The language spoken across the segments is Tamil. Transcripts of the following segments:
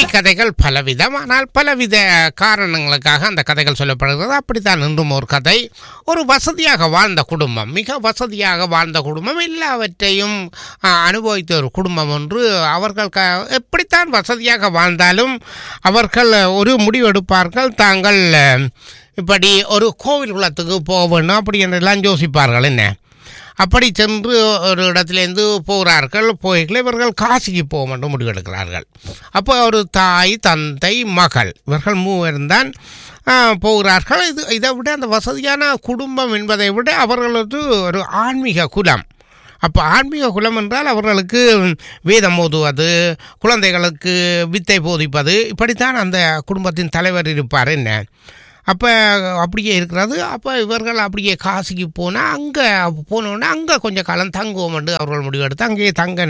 கதைகள் பலவிதம் ஆனால் பலவித காரணங்களுக்காக அந்த கதைகள் சொல்லப்படுகிறது அப்படித்தான் இன்றும் ஒரு கதை ஒரு வசதியாக வாழ்ந்த குடும்பம் மிக வசதியாக வாழ்ந்த குடும்பம் எல்லாவற்றையும் ஆ, அனுபவித்த ஒரு குடும்பம் ஒன்று அவர்கள் க எப்படித்தான் வசதியாக வாழ்ந்தாலும் அவர்கள் ஒரு முடிவெடுப்பார்கள் தாங்கள் அஹ், இப்படி ஒரு கோவில் குளத்துக்கு போக வேண்டும் அப்படி என்றெல்லாம் யோசிப்பார்கள் என்ன அப்படி சென்று ஒரு இடத்துலேருந்து போகிறார்கள் போய்கள் இவர்கள் காசிக்கு போக வேண்டும் முடிவெடுக்கிறார்கள் அப்போ ஒரு தாய் தந்தை மகள் இவர்கள் மூவரும் தான் ஆ, போகிறார்கள் இது இதை விட அந்த வசதியான குடும்பம் என்பதை விட அவர்களது ஒரு ஆன்மீக குலம் அப்போ ஆன்மீக குலம் என்றால் அவர்களுக்கு வேதம் ஓதுவது குழந்தைகளுக்கு வித்தை போதிப்பது இப்படித்தான் அந்த குடும்பத்தின் தலைவர் இருப்பார் என்ன அப்போ அப்படியே இருக்கிறது அப்போ இவர்கள் அப்படியே காசிக்கு போனால் அங்கே போனோடனே அங்கே கொஞ்சம் காலம் தங்குவோம் என்று அவர்கள் முடிவெடுத்து அங்கேயே தங்க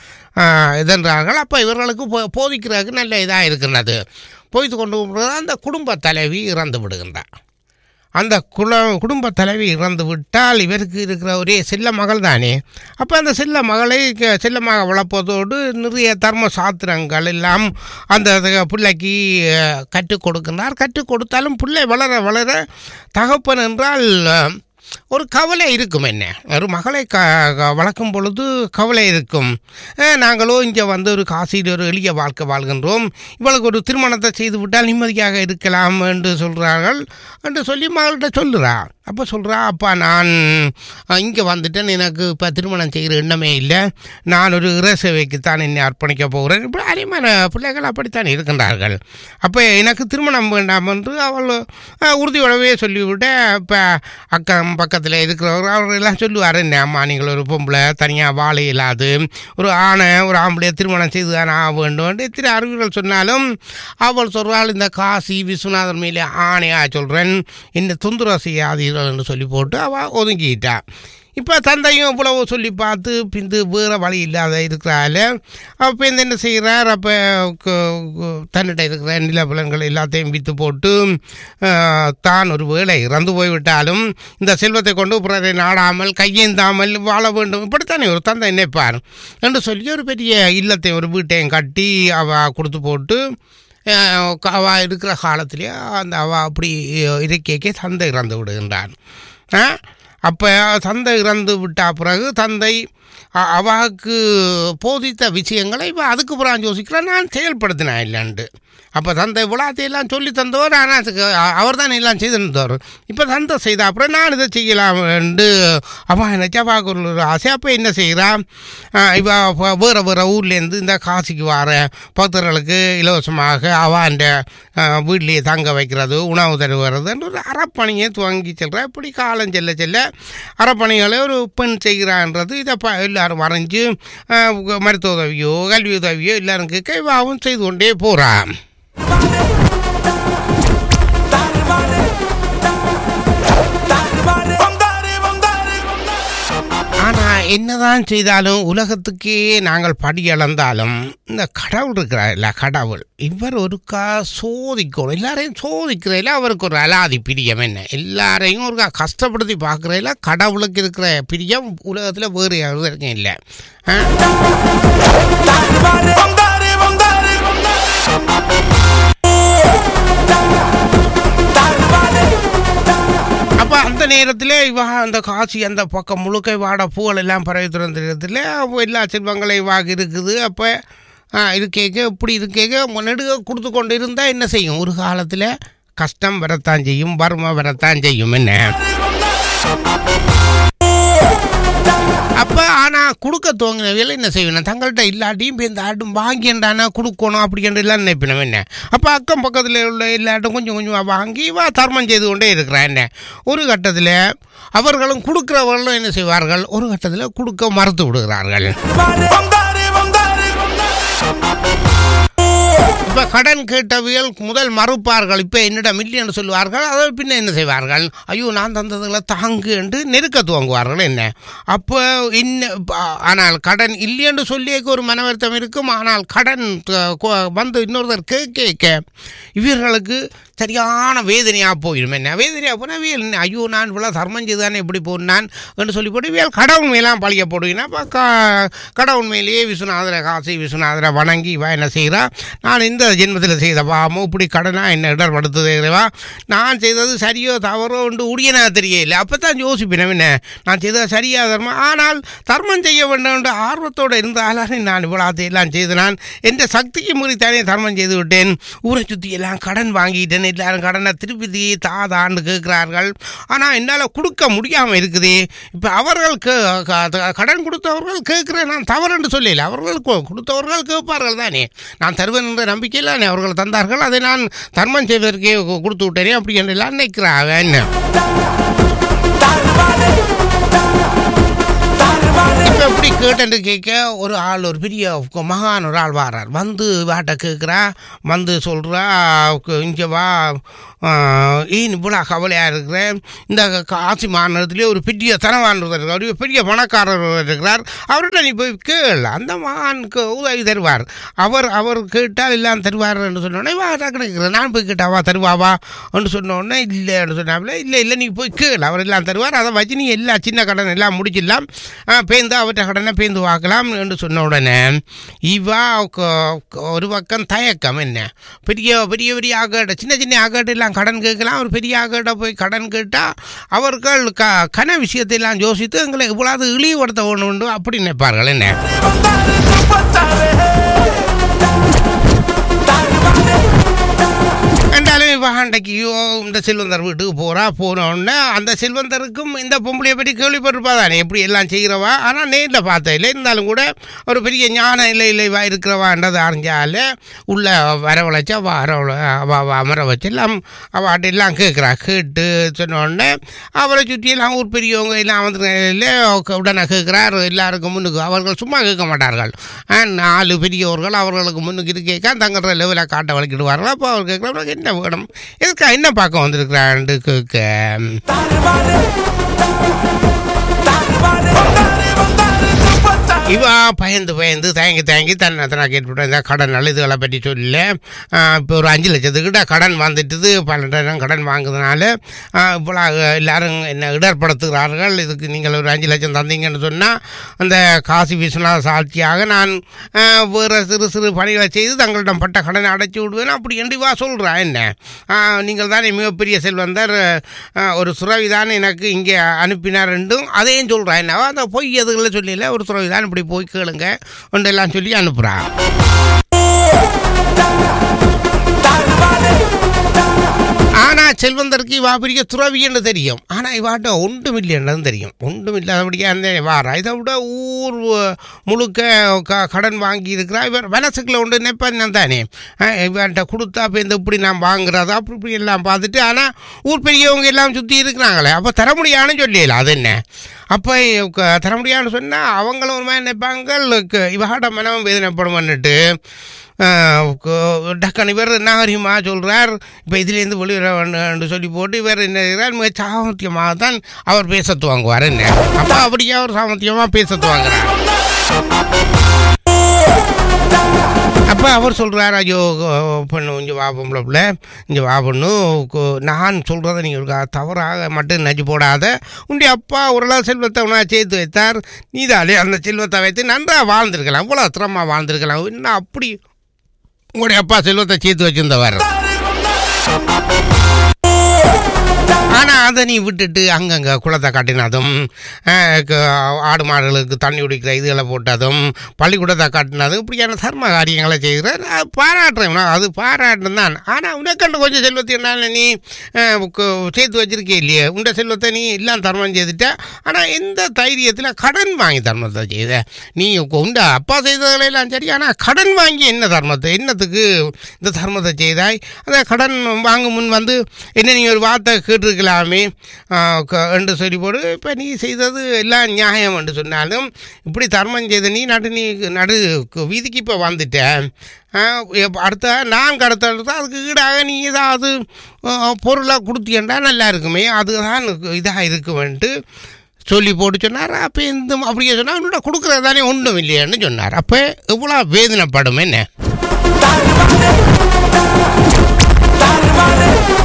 இதன்றார்கள் அப்போ இவர்களுக்கு போ போதிக்கிறதுக்கு நல்ல இதாக இருக்கின்றது போய்த்து கொண்டு போகும்போது அந்த குடும்ப தலைவி இறந்து விடுகின்றார் அந்த குல குடும்ப தலைவி இறந்து விட்டால் இவருக்கு இருக்கிற ஒரே செல்ல மகள் தானே அப்போ அந்த செல்ல மகளை க- செல்லமாக வளர்ப்பதோடு நிறைய தர்ம சாத்திரங்கள் எல்லாம் அந்த அது பிள்ளைக்கு அஹ், கற்றுக் கொடுக்கின்றார் கற்றுக் கொடுத்தாலும் பிள்ளை வளர வளர தகப்பன் என்றால் அஹ், ஒரு கவலை இருக்கும் என்ன ஒரு மகளை க க- வளர்க்கும் பொழுது கவலை இருக்கும் அஹ், நாங்களோ இங்கே வந்து ஒரு காசியில் ஒரு எளிய வாழ்க்கை வாழ்கின்றோம் இவளுக்கு ஒரு திருமணத்தை செய்து விட்டால் நிம்மதியாக இருக்கலாம் என்று சொல்கிறார்கள் என்று சொல்லி மகள்கிட்ட சொல்லுறா அப்போ சொல்கிறா அப்பா நான் இங்கே வந்துட்டேன் எனக்கு இப்போ திருமணம் செய்கிற எண்ணமே இல்லை நான் ஒரு இறசேவைக்குத்தான் என்னை அர்ப்பணிக்க போகிறேன் இப்படி அரிமான பிள்ளைகள் அப்படித்தான் இருக்கின்றார்கள் அப்போ எனக்கு திருமணம் வேண்டாம் என்று அவள் அஹ், உறுதியோடவே சொல்லிவிட்ட இப்போ அக்கம் பக்கத்தில் இருக்கிறவர் அவர் எல்லாம் சொல்லுவார் என்ன அம்மா நீங்கள் ஒரு பொம்பளை தனியாக வாழ இயலாது ஒரு ஆணை ஒரு ஆம்பளையை திருமணம் செய்து தானே ஆக வேண்டும் என்று எத்தனை அறிவுகள் சொன்னாலும் அவள் சொல்றாள் இந்த காசி விஸ்வநாதன் மேலே ஆணையாக சொல்கிறேன் என்ன தொந்தரவு செய்யாதீர்கள் என்று சொல்லி போட்டு அவள் ஒதுங்கிட்டா இப்போ தந்தையும் இவ்வளவு சொல்லி பார்த்து பிந்து வேறு வழி இல்லாத இருக்கிறாள் அப்போ இந்த என்ன செய்கிறார் அப்போ தன்னிட்ட இருக்கிற நிலபலன்கள் எல்லாத்தையும் விற்று போட்டு ஆஹ், தான் ஒரு வேளை இறந்து போய்விட்டாலும் இந்த செல்வத்தை கொண்டு பிறரை நாடாமல் கையேந்தாமல் வாழ வேண்டும் இப்படித்தானே ஒரு தந்தை நினைப்பார் என்று சொல்லி ஒரு பெரிய இல்லத்தை ஒரு வீட்டையும் கட்டி அவ கொடுத்து போட்டு அஹ், அவ இருக்கிற காலத்திலேயே அந்த அவ அப்படி இருக்கைக்கே தந்தை இறந்து விடுகின்றான் அப்போ தந்தை இறந்து விட்ட பிறகு தந்தை அ- அவாவுக்கு போதித்த விஷயங்களை இப்போ அதுக்கு புறம் யோசிக்கிறேன் நான் செயல்படுத்தினேன் இல்லைன்ட்டு அப்போ தந்தை விழாத்தையெல்லாம் சொல்லி தந்தவர் ஆனால் அவர் தான் எல்லாம் செய்து தந்தவர் இப்போ தந்தை செய்த அப்புறம் நான் இதை செய்யலாம் என்று அவன் நினச்சி அவாவுக்கு ஒரு ஆசை அப்போ என்ன செய்கிறான் இவ ப- வேறு வேறு ஊர்லேருந்து இந்த காசிக்கு வர பக்தர்களுக்கு இலவசமாக அவாண்ட வீட்லேயே தங்க வைக்கிறது உணவு தருவது ஒரு அறப்பணியை துவங்கி செல்கிறா இப்படி காலம் செல்ல செல்ல அறப்பணிகளை ஒரு பெண் செய்கிறான்றது இதை ப எல்லாரும் வரைஞ்சு அஹ், மருத்துவ உதவியோ கல்வி உதவியோ எல்லாரும் கேட்க இவாவும் செய்து கொண்டே போகிறான் ஆனால் என்னதான் செய்தாலும் உலகத்துக்கே நாங்கள் படி இழந்தாலும் இந்த கடவுள் இருக்கிறார்ல கடவுள் இவர் ஒருக்கா சோதிக்கணும் எல்லாரையும் சோதிக்கிறதுல அவருக்கு ஒரு அலாதி பிரியம் என்ன எல்லாரையும் ஒருக்கா கஷ்டப்படுத்தி பார்க்குறதுல கடவுளுக்கு இருக்கிற பிரியம் உலகத்தில் வேறு யாருக்கும் இல்லை ஆ? அப்போ அந்த நேரத்தில் இவ அந்த காசி அந்த பக்கம் முழுக்க வாட பூக்கள் எல்லாம் பரவி திறந்த நேரத்தில் எல்லா செல்வங்களையும் வாக்கு இருக்குது அப்போ இது கேட்க இப்படி இது கேட்க நெடுக கொடுத்து கொண்டு இருந்தால் என்ன செய்யும் ஒரு காலத்தில் கஷ்டம் வரத்தான் செய்யும் வறுமை வரத்தான் செய்யும் என்ன அப்போ ஆனால் கொடுக்க துவங்கினவையில் என்ன செய்வேன் தங்கள்கிட்ட இல்லாட்டியும் இப்போ இந்த ஆட்டும் வாங்கிண்டானா கொடுக்கணும் அப்படின்ற எல்லாம் நினைப்பினோம் என்ன அப்போ அக்கம் பக்கத்தில் உள்ள எல்லாட்டும் கொஞ்சம் கொஞ்சமாக வாங்கி வா தர்மம் செய்து கொண்டே இருக்கிறான் என்ன ஒரு கட்டத்தில் அவர்களும் கொடுக்குறவர்களும் என்ன செய்வார்கள் ஒரு கட்டத்தில் கொடுக்க மறுத்து விடுகிறார்கள் இப்போ கடன் கேட்டவியல் முதல் மறுப்பார்கள் இப்போ என்னிடம் மில்லியன் சொல்லுவார்கள் அதில் பின்ன என்ன செய்வார்கள் ஐயோ நான் தந்ததுகளை தாங்கு என்று நெருக்க துவங்குவார்கள் என்ன அப்போ இன்ன ஆனால் கடன் இல்லை என்று சொல்லியக்கு ஒரு மன வருத்தம் இருக்கும் ஆனால் கடன் த- கொ- வந்து இன்னொருத்தர் கேட்க கேட்க இவர்களுக்கு சரியான வேதனையாக போயிடும் என்ன வேதனையாக போனால் வேல் என்ன, ஐயோ நான் இவ்வளோ தர்மம் செய்தானே எப்படி போனான் என்று சொல்லி போட்டு வேல் கடவுள் மேலாம் பழிய போடுவீங்கன்னா அப்போ க கடவுள் மேலேயே விஸ்வநாதரை காசி விஸ்வநாதரை வணங்கி இவா என்ன செய்கிறா நான் இந்த ஜென்மத்தில் செய்த பாவமோ இப்படி கடனா என்ன இடர்படுத்துதேவா நான் செய்தது சரியோ தவறோ என்று உரியனா தெரியல அப்போ தான் யோசிப்பேன் என்ன நான் செய்தது சரியா தர்மம் ஆனால் தர்மம் செய்ய வேண்டும் என்ற ஆர்வத்தோடு இருந்தாலும் நான் இவ்வளோ எல்லாம் செய்து நான் எந்த சக்திக்கு மீறித்தானே தர்மம் செய்து விட்டேன் ஊரை சுற்றி எல்லாம் கடன் வாங்கிட்டேன் எல்லாரும் கடனை திருப்பி தீ தாதான்னு கேட்குறார்கள் ஆனால் என்னால் கொடுக்க முடியாமல் இருக்குது இப்போ அவர்கள் கே- க- கடன் கொடுத்தவர்கள் கேட்குறேன் நான் தவறுன்னு சொல்லல அவர்கள் கொ- கொடுத்தவர்கள் கேட்பார்கள் தானே நான் தருவேன் என்ற நம்பிக்கையில் தானே அவர்கள் தந்தார்கள் அதை நான் தர்மம் செய்வதற்கே கொ- கொடுத்து விட்டேனே அப்படி என்று எல்லாம் நினைக்கிறாங்க என்ன இப்போ எப்படி கேட்டேன்னு கேட்க ஒரு ஆள் ஒரு பெரிய க- மகான் ஒரு ஆள் வாரார் வந்து வாட்ட கேட்குறா வந்து சொல்கிறா இங்கே வா ஆஹ், ஏன் இவ்வளோ கவலையாக இருக்கிறேன் இந்த க- ஆட்சி மாநிலத்திலே ஒரு பெரிய தனவான் ஒருத்தர் இருக்கார் ஒரு பெரிய பணக்காரர் ஒருவர் இருக்கிறார் அவர்கிட்ட நீ போய் கேள் அந்த மகானுக்கு உதவி தருவார் அவர் அவர் கேட்டால் எல்லாம் தருவார் என்று சொன்னோடனே வா டக்குனு நான் போய் கேட்டாவா தருவாவா என்று சொன்ன உடனே இல்லைன்னு சொன்னாப்புல இல்லை இல்லை நீ போய் கேள் அவர் எல்லாம் தருவார் அதை வச்சு நீ எல்லா சின்ன கடன் எல்லாம் முடிச்சிடலாம் ஆ, பேந்து அவற்றை கடனை பேந்து வாக்கலாம் என்று சொன்ன உடனே இவா க- க- ஒரு பக்கம் தயக்கம் என்ன பெரிய பெரிய பெரிய ஆகட்ட சின்ன சின்ன ஆகட்ட எல்லாம் கடன் கேட்கலாம் ஒரு பெரிய ஆகட்ட போய் கடன் கேட்டால் அவர்கள் க கன விஷயத்தை எல்லாம் யோசித்து எங்களை இவ்வளவு இழிவுபடுத்த ஒன்று அப்படி நினைப்பார்கள் என்ன என்றாலும் இப்போ அன்றைக்கு ஐயோ, இந்த செல்வந்தர் வீட்டுக்கு போகிறா போன உடனே அந்த செல்வந்தருக்கும் இந்த பொம்பளையை பற்றி கேள்விப்பட்டிருப்பா தானே எப்படி எல்லாம் செய்கிறவா ஆனால் நேரில் பார்த்த இல்லை இருந்தாலும் கூட ஒரு பெரிய ஞான இல்லை இல்லைவா இருக்கிறவான்றது அறிஞ்சால உள்ள வரவழைச்சா வர அமர வச்சு எல்லாம் அவாட்ட எல்லாம் கேட்குறா கேட்டு சொன்ன உடனே அவரை சுற்றி எல்லாம் ஊர் பெரியவங்க எல்லாம் வந்து உடனே கேட்குறார் எல்லாருக்கும் முன்னுக்கு அவர்கள் சும்மா கேட்க மாட்டார்கள் ஆ, நாலு பெரியவர்கள் அவர்களுக்கு முன்னுக்கு இது கேட்க தங்கிற லெவலில் காட்ட வளர்க்கிடுவார்கள் அப்போ அவர் கேட்குற உனக்கு என்ன வேணும் எதுக்கா என்ன பார்க்க வந்திருக்கிறான்ட்டு கேட்க இவா பயந்து பயந்து தயங்கி தயங்கி தன்னை தனா கேட்டுவிட்டேன் இந்த கடன் இதுகளை பற்றி சொல்ல இப்போ ஒரு அஞ்சு லட்சத்துக்கிட்ட கடன் வந்துட்டுது பன்னெண்டாயிரம் கடன் வாங்குறதுனால இவ்வளோ எல்லாரும் என்ன இடர்படுத்துகிறார்கள் இதுக்கு நீங்கள் ஒரு அஞ்சு லட்சம் தந்தீங்கன்னு சொன்னால் அந்த காசி விஸ்வநாத சாட்சியாக நான் ஆ, வேறு சிறு சிறு பணிகளை செய்து தங்களிடம் பட்ட கடனை அடைச்சி விடுவேன் அப்படி என்று இவா சொல்கிறா என்ன ஆ, நீங்கள் தானே மிகப்பெரிய செல்வந்தர் ஆ, ஒரு சுரவி தான் எனக்கு இங்கே அனுப்பினார் என்றும் அதையும் சொல்கிறா என்ன அவ அந்த பொய் எதுகளை சொல்லல ஒரு சுரவி தான் இப்படி போய் கேளுங்க ஒன்றெல்லாம் சொல்லி அனுப்புகிறா ஆனா செல்வந்தருக்கு இவா பெரிய துறவின்னு தெரியும் ஆனா இவாட்ட ஒன்றும் இல்லைன்னு தெரியும் ஒன்றும் இல்லாதபடியா அந்த வாரா இதை விட ஊர் அஹ், முழுக்க க- கடன் வாங்கி இருக்கிறா இவர் மனசுக்குள்ள ஒன்று நினைப்பேன் தானே அஹ், இவன்கிட்ட கொடுத்தா இப்போ இந்த இப்படி நான் வாங்குறதா அப்படி இப்படி எல்லாம் பார்த்துட்டு ஆனா ஊர் பெரியவங்க எல்லாம் சுற்றி இருக்கிறாங்களே அப்போ தர முடியாதுன்னு சொல்லிடல அது என்ன அப்போ தர முடியாதுன்னு சொன்னால் அவங்களும் ஒரு மாதிரி நினைப்பாங்க இவகாட்ட மனம் வேதனைப்படுமன்னுட்டு டக்கன் இவர் நாகரிகமாக சொல்கிறார் இப்போ இதுலேருந்து வெளிவர வேண்டும் சொல்லி போட்டு இவர் என்ன செய்கிறார் மிக சாமர்த்தியமாக தான் அவர் பேச துவங்குவார் என்ன அப்போ அப்படியே அவர் சாமர்த்தியமாக பேச துவங்குறார் அப்போ அவர் சொல்கிறார் ஐயோ பொண்ணு இங்கே வா பொம்பளை இங்கே வா பொண்ணு கு- நான் சொல்கிறத நீங்கள் தவறாக மட்டும் நஞ்சு போடாத உன்னுடைய அப்பா ஓரளவு செல்வத்தை உனா சேர்த்து வைத்தார் நீதாலே அந்த செல்வத்தை வைத்து நன்றாக வாழ்ந்திருக்கலாம் இவ்வளோ திறமாக வாழ்ந்திருக்கலாம் இன்னும் அப்படி உங்களுடைய அப்பா செல்வத்தை சேர்த்து வச்சிருந்தவர் ஆனால் அதை நீ விட்டுட்டு அங்கங்கே குளத்தை காட்டினதும் அஹ், க- ஆடு மாடுகளுக்கு தண்ணி குடிக்கிற இதுகளை போட்டதும் பள்ளிக்கூடத்தை காட்டினதும் இப்படியான தர்ம காரியங்களை செய்கிற நான் பாராட்டுறேன் நான் அது பாராட்டுறேன் தான் ஆனால் உனக்கண்டு கொஞ்சம் செல்வத்தை என்னால் நீ அஹ், கு- சேர்த்து வச்சிருக்கே இல்லையே உண்ட செல்வத்தை நீ எல்லாம் தர்மம் செய்துட்ட ஆனால் எந்த தைரியத்தில் கடன் வாங்கி தர்மத்தை செய்த நீ உண்ட அப்பா செய்ததெல்லாம் சரி ஆனால் கடன் வாங்கி என்ன தர்மத்தை என்னத்துக்கு இந்த தர்மத்தை செய்தாய் அந்த கடன் வாங்கும் முன் வந்து என்ன நீ ஒரு வார்த்தை கேட்டிருக்கலாமே ஆ, க- என்று சொல்லி போடு இப்போ நீ செய்தது எல்லாம் நியாயம் என்று சொன்னாலும் இப்படி தர்மம் செய்த நீ நடு நீ நடு கு- வீதிக்கு இப்போ வந்துட்ட ஆ, எப்ப- அடுத்த நான் கடத்த அடுத்த அதுக்கு ஈடாக நீ ஏதாவது பொருளாக கொடுத்தீங்கன்னா நல்லா இருக்குமே அதுதான் இதாக இருக்குமென்ட்டு சொல்லி போட்டு சொன்னார் அப்போ இந்த அப்படியே சொன்னால் உன்னோட கொடுக்குறது தானே ஒன்றும் இல்லையான்னு சொன்னார் அப்போ எவ்வளோ வேதனைப்படும் என்ன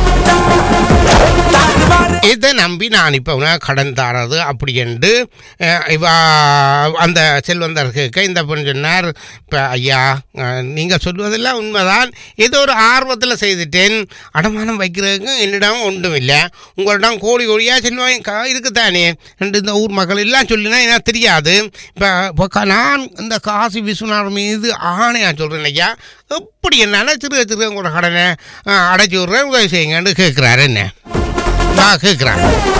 நம்பி நான் இப்போ உனக்கு கடன் தாரது அப்படி என்று அஹ், இவ அந்த செல்வந்தர் கேட்க இந்த பெண் சொன்னார் இப்போ ஐயா நீங்கள் சொல்வதெல்லாம் உண்மைதான் ஏதோ ஒரு ஆர்வத்தில் செய்துட்டேன் அடமானம் வைக்கிறதுக்கு என்னிடம் ஒன்றும் இல்லை உங்களிடம் கோடி கோடியாக செல்வம் க- இருக்குதானே என்று இந்த ஊர் மக்கள் எல்லாம் சொல்லினா எனக்கு தெரியாது இப்போ நான் இந்த காசி விஸ்வநாதர் மீது ஆணையாக சொல்கிறேன் ஐயா எப்படி என்னால் சிறு சிறு உங்களோட கடனை அஹ், அடைச்சி விட்றேன் உதவி செய்யுங்கன்னு கேட்குறாரு என்ன நான் கேட்குறேன்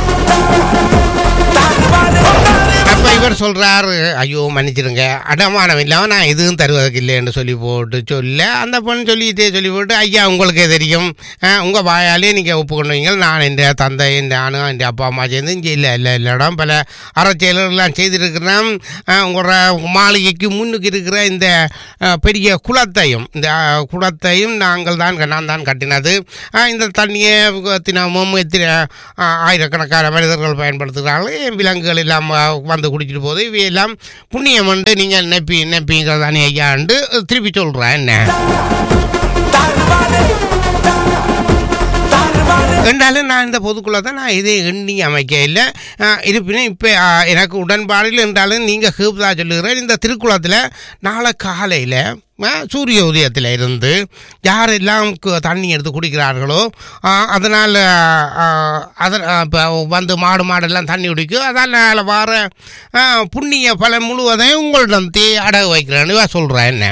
அப்ப இவர் சொல்றாரு ஐயோ மன்னிச்சிடுங்க அடமானம் இல்லாம நான் எதுவும் தருவதற்கு இல்லைன்னு சொல்லி போட்டு சொல்ல அந்த பொண்ணு சொல்லிட்டே சொல்லி போட்டு ஐயா உங்களுக்கே தெரியும் அஹ், உங்க வாயாலே நீங்க ஒப்புக்கொண்டீங்க நான் என் தந்தை என் நானும் என் அப்பா அம்மா சேர்ந்து இங்கே இல்லை இல்லை இல்லை இடம் பல அறச்செயலெல்லாம் செய்திருக்கிறேன் அஹ், உங்களோட மாளிகைக்கு முன்னுக்கு இருக்கிற இந்த அஹ், பெரிய குளத்தையும் இந்த அஹ், குளத்தையும் நாங்கள் தான் நான் தான் கட்டினது அஹ், இந்த தண்ணியை தினமும் எத்தனை அஹ், ஆயிரக்கணக்கான மனிதர்கள் பயன்படுத்துகிறார்கள் என் விலங்குகள் எல்லாம் அஹ், வந்து குடிச்சிட்டு போகுது இவையெல்லாம் புண்ணியம் வந்து நீங்கள் நெப்பி நெப்பிங்கள் தானே ஐயாண்டு திருப்பி சொல்கிறேன் என்ன என்றாலும் நான் இந்த பொதுக்குள்ள தான் நான் இதை எண்ணி அமைக்க இல்லை அஹ், இருப்பினும் இப்போ எனக்கு உடன்பாடில் என்றாலும் நீங்கள் ஹீப்தா சொல்லுகிறேன் இந்த திருக்குளத்தில் நாளை காலையில் சூரிய உதயத்தில் இருந்து யாரெல்லாம் கு- தண்ணி எடுத்து குடிக்கிறார்களோ அதனால் அதன் இப்போ வந்து மாடு மாடெல்லாம் தண்ணி குடிக்கும் அதனால் வர அஹ், புண்ணிய பலன் முழுவதையும் உங்களிடம் தீ அடகு வைக்கிறேன்னு இவ சொல்கிறேன் என்ன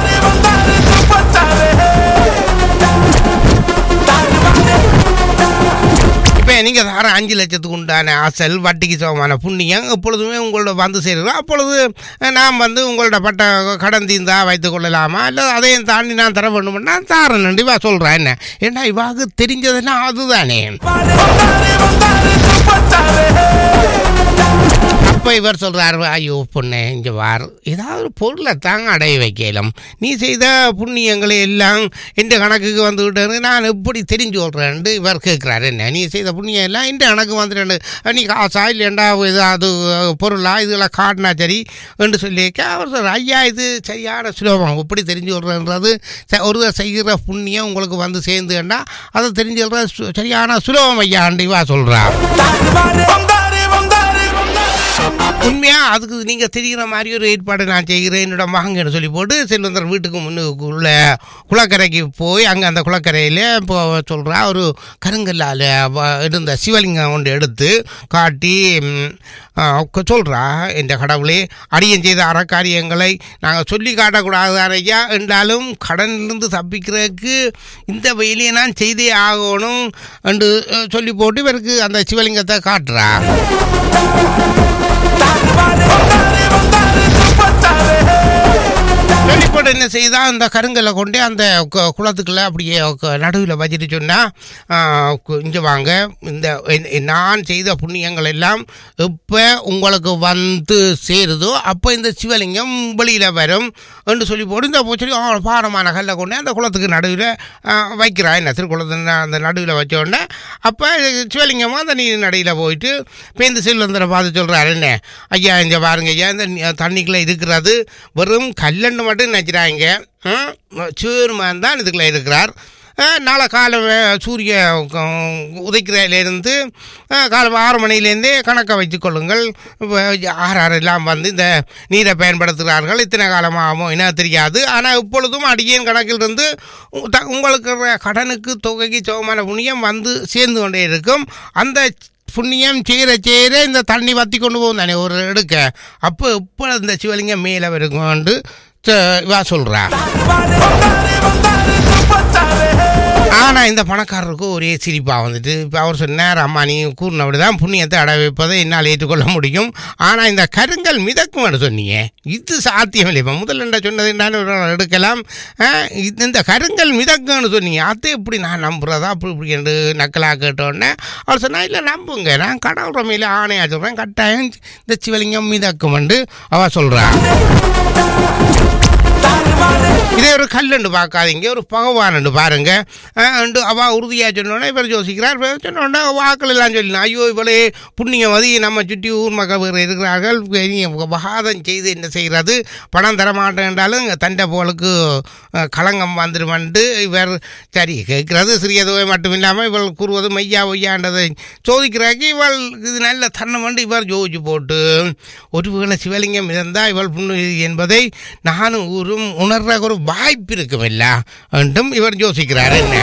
இப்போ நீங்கள் தர அஞ்சு லட்சத்துக்கு உண்டான அசல் வட்டிக்கு சமமான புண்ணியம் எப்பொழுதுமே உங்களோட வந்து சேருகிறோம் அப்பொழுது நாம் வந்து உங்களோட பட்ட கடன் தீர்ந்தா வைத்துக் கொள்ளலாமா இல்லை அதையும் தாண்டி நான் தர வேண்டும்னா தாரேன் இவா சொல்கிறேன் என்ன ஏன்னா இவாக்கு தெரிஞ்சதுன்னா அதுதானே அப்போ இவர் சொல்கிறார் ஐயோ பொண்ணே இங்கே வார் ஏதாவது ஒரு பொருளை தாங்க அடைய வைக்கலாம் நீ செய்த புண்ணியங்களை எல்லாம் இந்த கணக்குக்கு வந்து விட்டேன்னு நான் எப்படி தெரிஞ்சு சொல்கிறேன்ட்டு இவர் கேட்குறாரு என்ன நீ செய்த புண்ணியம் எல்லாம் இந்த கணக்கு வந்துட்டு நீ காசா இல்லைண்டா ஏதாவது பொருளா இதெல்லாம் காட்டினா சரி என்று சொல்லியிருக்க அவர் சொல்றார் ஐயா இது சரியான சுலபம் எப்படி தெரிஞ்சு சொல்கிறேன்றது ஒரு தடவை செய்கிற புண்ணியம் உங்களுக்கு வந்து சேர்ந்துன்னா அதை தெரிஞ்சு சொல்கிறது சு- சரியான சுலபம் ஐயாண்டு இவா சொல்கிறா உண்மையா அதுக்கு நீங்க தெரிகிற மாதிரி ஒரு ஏற்பாடு நான் செய்கிறேன் என்னோட மகங்கன்னு சொல்லி போட்டு செல்வந்தர் வீட்டுக்கு முன்னுக்குள்ள குளக்கரைக்கு போய் அங்கே அந்த குளக்கரையில் இப்போ சொல்கிறா ஒரு கருங்கல்லால் வ- இருந்த சிவலிங்கம் ஒன்று எடுத்து காட்டி ம், ஆ, க- சொல்றா என்ற கடவுளே அடியன் செய்த அறக்காரியங்களை நாங்கள் சொல்லி காட்டக்கூடாது ஐயா என்றாலும் கடனிலிருந்து தப்பிக்கிறதுக்கு இந்த வெயிலையை நான் செய்தே ஆகணும் என்று அஹ், சொல்லி போட்டு இவருக்கு அந்த சிவலிங்கத்தை காட்டுறா வெளிப்பாடு என்ன செய்தா அந்த கருங்கல்லை கொண்டு அந்த கு- குளத்துக்குள்ள அப்படியே நடுவில் வச்சுட்டு சொன்னால் இங்கே வாங்க இந்த என்- நான் செய்த புண்ணியங்கள் எல்லாம் எப்போ உங்களுக்கு வந்து சேருதோ அப்போ இந்த சிவலிங்கம் வெளியில் வரும் என்று சொல்லி போட்டு இந்த சொல்லி ஆ, பாரமான கல்லை கொண்டு அந்த குளத்துக்கு நடுவில் வைக்கிறா என்ன திருக்குளத்து அந்த நடுவில் வச்ச உடனே அப்போ சிவலிங்கமாக அந்த நீர் நடையில் போயிட்டு பேந்து செல்வந்தரை பார்த்து சொல்கிறாரு என்ன ஐயா இங்கே பாருங்க ஐயா இந்த நி- தண்ணிக்குள்ளே இருக்கிறது வெறும் கல்லண்டு மட்டும் நினைக்கிறாங்க சிவருமான் தான் இதுக்குள்ளே இருக்கிறார் அஹ், நாளை காலை வே- சூரிய க- உதைக்கிறதுலேருந்து அஹ், காலை ஆறு மணிலேருந்தே கணக்கை வச்சுக் கொள்ளுங்கள் இப்ப ஆறு ஆறு எல்லாம் வந்து இந்த நீரை பயன்படுத்துகிறார்கள் இத்தனை காலமாகுமோ என்ன தெரியாது ஆனால் இப்பொழுதும் அடியேன் கணக்கிலிருந்து உ- த- உங்களுக்கு இருக்கிற கடனுக்கு தொகைக்கு சமமான புண்ணியம் வந்து சேர்ந்து கொண்டே இருக்கும் அந்த புண்ணியம் சேர சேர இந்த தண்ணி வத்தி கொண்டு போகும் தானே ஒரு எடுக்க அப்போ இப்போ இந்த சிவலிங்கம் மேலே வருங்கன்னு இவா சொல்கிறா ஆனால் இந்த பணக்காரருக்கு ஒரே சிரிப்பாக வந்துட்டு இப்போ அவர் சொன்னார் அம்மா நீ கூறினபடி தான் புண்ணியத்தை அடை வைப்பதை என்னால் ஏற்றுக்கொள்ள முடியும் ஆனால் இந்த கருங்கல் மிதக்கும்னு சொன்னீங்க இது சாத்தியம் இல்லை இப்போ முதல்ல என்ன சொன்னது என்னால் எடுக்கலாம் ஆ, இது இந்த கருங்கல் மிதக்கும்னு சொன்னீங்க அதை எப்படி நான் நம்புறதா அப்படி இப்படி என்று நக்கலாக கேட்டோடனே அவர் சொன்னா இல்லை நம்புங்க நான் கடவுள் மேலே ஆணையாக சொல்கிறேன் கட்டாயம் இந்த சிவலிங்கம் மிதக்கும்னு அவ சொல்கிறான் இதே ஒரு கல்லுண்டு பார்க்காதீங்க ஒரு பகவான் பாருங்க அண்டு அவ உறுதியாக சொன்னோன்னே இவர் யோசிக்கிறார் இவர் சொன்னோன்னே வாக்கள் எல்லாம் சொல்லலாம் ஐயோ இவளே புண்ணியவதி நம்ம சுற்றி ஊர் மக்கள் வேறு இருக்கிறார்கள் பெரிய வாதம் செய்து என்ன செய்கிறது பணம் தர மாட்டேன் என்றாலும் தண்டை போலுக்கு அஹ், களங்கம் வந்துடுமெண்டு இவர் சரி கேட்கிறது சிறியதுவை மட்டும் இல்லாமல் இவள் கூறுவது மையா ஒய்யான்றதை சோதிக்கிறாக்கி இவள் இது நல்ல தன்னம் வந்து இவர் யோசிச்சு போட்டு ஒருவேளை சிவலிங்கம் இருந்தால் இவள் புண்ணு என்பதை நானும் ஊரும் உணர்ற ஒரு வாய்ப்பு இருக்கும் இல்ல என்றும் இவர் யோசிக்கிறார் என்ன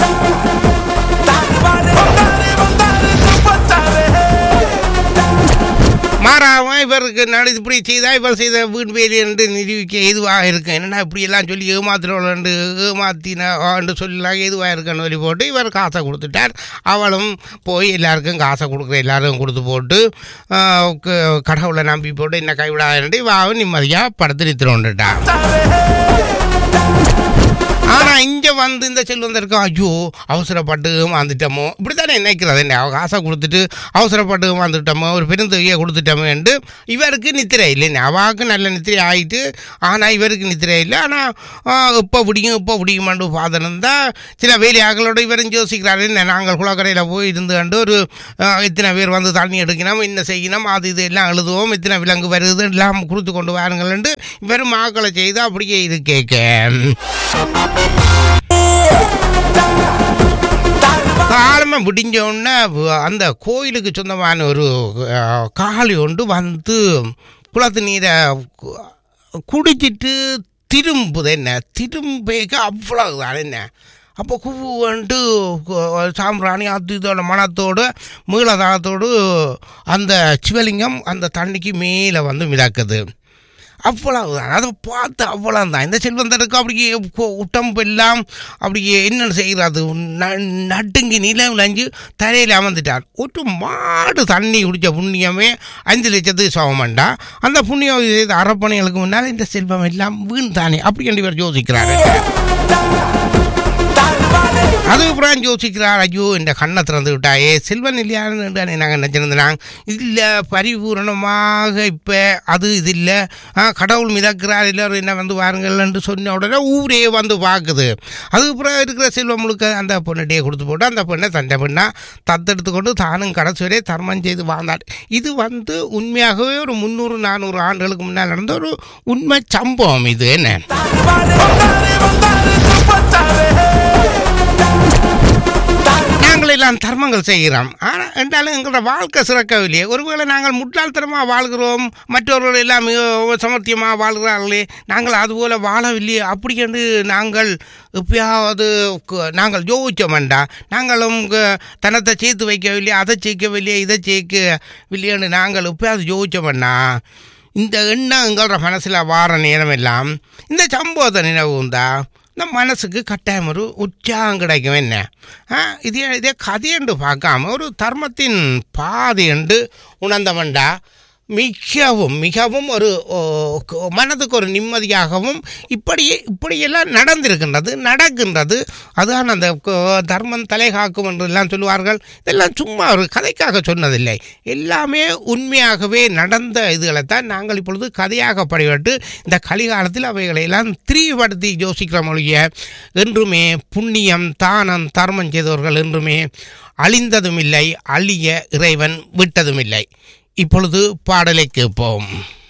மாறாமல் இவருக்கு நடு இப்படி செய்தால் இவர் செய்த வீண் வேலி என்று நிரூபிக்க எதுவாக இருக்கும் என்னென்னா இப்படியெல்லாம் சொல்லி ஏமாத்துறவள் ஏமாத்தின என்று சொல்லலாம் எதுவாக இருக்குன்னு சொல்லி போட்டு இவர் காசை கொடுத்துட்டார் அவளும் போய் எல்லாருக்கும் காசை கொடுக்குற எல்லாருக்கும் கொடுத்து போட்டு ஆஹ், க- கடவுளை நம்பி போட்டு என்ன கைவிடாது இவாவும் நிம்மதியாக படுத்து நிறுத்திட்டு ஆனால் இங்கே வந்து இந்த செல்வந்தருக்கு ஐயோ அவசரப்பட்டு வந்துட்டோமோ இப்படி தானே நினைக்கிறது என்ன அவ காசை கொடுத்துட்டு அவசரப்பட்டு வந்துட்டோமோ ஒரு பெருந்தொகையை கொடுத்துட்டோமோ என்று இவருக்கு நித்திரை இல்லை அவாவுக்கு நல்ல நித்திரை ஆயிட்டு ஆனால் இவருக்கு நித்திரை இல்லை ஆனால் இப்போ பிடிக்கும் இப்போ பிடிக்குமாண்டு பாதனம் தான் சில வேலையாக்களோட இவரும் யோசிக்கிறாரு என்ன நாங்கள் குளக்கரையில் போய் இருந்து கண்டு ஒரு ஆ, இத்தனை பேர் வந்து தண்ணி எடுக்கணும் என்ன செய்யணும் அது இது எல்லாம் எழுதுவோம் இத்தனை விலங்கு வருது எல்லாம் கொடுத்து கொண்டு வாருங்கள் என்று இவரும் ஆக்களை செய்து அப்படியே இது கேட்க காலமாக முடிஞ்ச உடனே வ- அந்த கோயிலுக்கு சொந்தமான ஒரு அஹ், காளி ஒன்று வந்து குளத்து நீரை கு- குடிச்சிட்டு திரும்புது என்ன திரும்பேக்க அவ்வளவுதான் என்ன அப்போ கூண்டு சாம்பிராணி அது இதோட மனத்தோடு மீளதாகத்தோடு அந்த சிவலிங்கம் அந்த தண்ணிக்கு மேலே வந்து மிதக்குது அவ்வளவுதான் அதை பார்த்து அவ்வளவுதான் இந்த செல்வந்தருக்கு அப்படியே கொ- உடம்பு எல்லாம் அப்படியே என்ன செய்கிறது ந- நடுங்கி நிலம் நஞ்சு தரையில் அமர்ந்துட்டார் ஒரு மாடு தண்ணி குடித்த புண்ணியமே அஞ்சு லட்சத்துக்கு சமமாண்டா அந்த புண்ணியம் செய்த அறப்பணிகளுக்கு முன்னால் இந்த செல்வம் எல்லாம் வீண் தானே அப்படி என்று இவர் யோசிக்கிறாரு அதுக்கப்புறம் யோசிக்கிறார் ஐயோ இந்த கண்ணை திறந்து விட்டாயே செல்வன் இல்லையான்னு நாங்கள் நினச்சிருந்தோம் இல்லை பரிபூரணமாக இப்போ அது இது இல்லை கடவுள் மிதக்கிறார் எல்லாரும் என்ன வந்து வாருங்கள்னு சொன்ன உடனே ஊரே வந்து பார்க்குது அதுக்கப்புறம் இருக்கிற செல்வம் முழுக்க அந்த பொண்ணுகிட்டே கொடுத்து போட்டு அந்த பொண்ணை தண்டை பெண்ணா தத்தெடுத்து கொண்டு தானும் கடைசி வரை தர்மம் செய்து வாழ்ந்தார் இது வந்து உண்மையாகவே ஒரு முந்நூறு நானூறு ஆண்டுகளுக்கு முன்னால் நடந்த ஒரு உண்மை சம்பவம் இது என்ன நாங்கள் எல்லாம் தர்மங்கள் செய்கிறோம் ஆனால் என்றாலும் எங்களோட வாழ்க்கை சிறக்கவில்லையே ஒருவேளை நாங்கள் முட்டாள்தனமாக வாழ்கிறோம் மற்றவர்கள் எல்லாம் மிக சமர்த்தியமாக வாழ்கிறார்களே நாங்கள் அதுபோல் வாழவில்லையே அப்படி என்று நாங்கள் எப்பயாவது கு- நாங்கள் யோசிச்சோம் வேண்டாம் நாங்களும் கு- தனத்தை சேர்த்து வைக்கவில்லையே அதை சேர்க்கவில்லையே இதை சேர்க்கவில்லையேன்னு நாங்கள் எப்பயாவது யோசிச்சோம் வேண்டாம் இந்த எண்ணம் எங்களோட மனசில் வார நேரம் எல்லாம் இந்த சம்பவத்தை நினைவுந்தா இந்த மனசுக்கு கட்டாயம் ஒரு உற்சாகம் கிடைக்கும் என்ன ஆ, இதே இதே கதையென்று பார்க்காம ஒரு தர்மத்தின் பாதை என்று உணர்ந்தவன்டா மிகவும் மிகவும் ஒரு ஓ, க- மனதுக்கு ஒரு நிம்மதியாகவும் இப்படியே இப்படியெல்லாம் நடந்திருக்கின்றது நடக்கின்றது அதுதான் அந்த க- தர்மம் தலை காக்கும் என்று எல்லாம் சொல்லுவார்கள் இதெல்லாம் சும்மா ஒரு கதைக்காக சொன்னதில்லை எல்லாமே உண்மையாகவே நடந்த இதுகளைத்தான் நாங்கள் இப்பொழுது கதையாக படிவிட்டு இந்த கலிகாலத்தில் அவைகளை எல்லாம் திரிவுபடுத்தி யோசிக்கிற மொழிய என்றுமே புண்ணியம் தானம் தர்மம் செய்தவர்கள் என்றுமே அழிந்ததும் இல்லை அழிய இறைவன் விட்டதும் இல்லை இப்பொழுது பாடலை கேட்போம்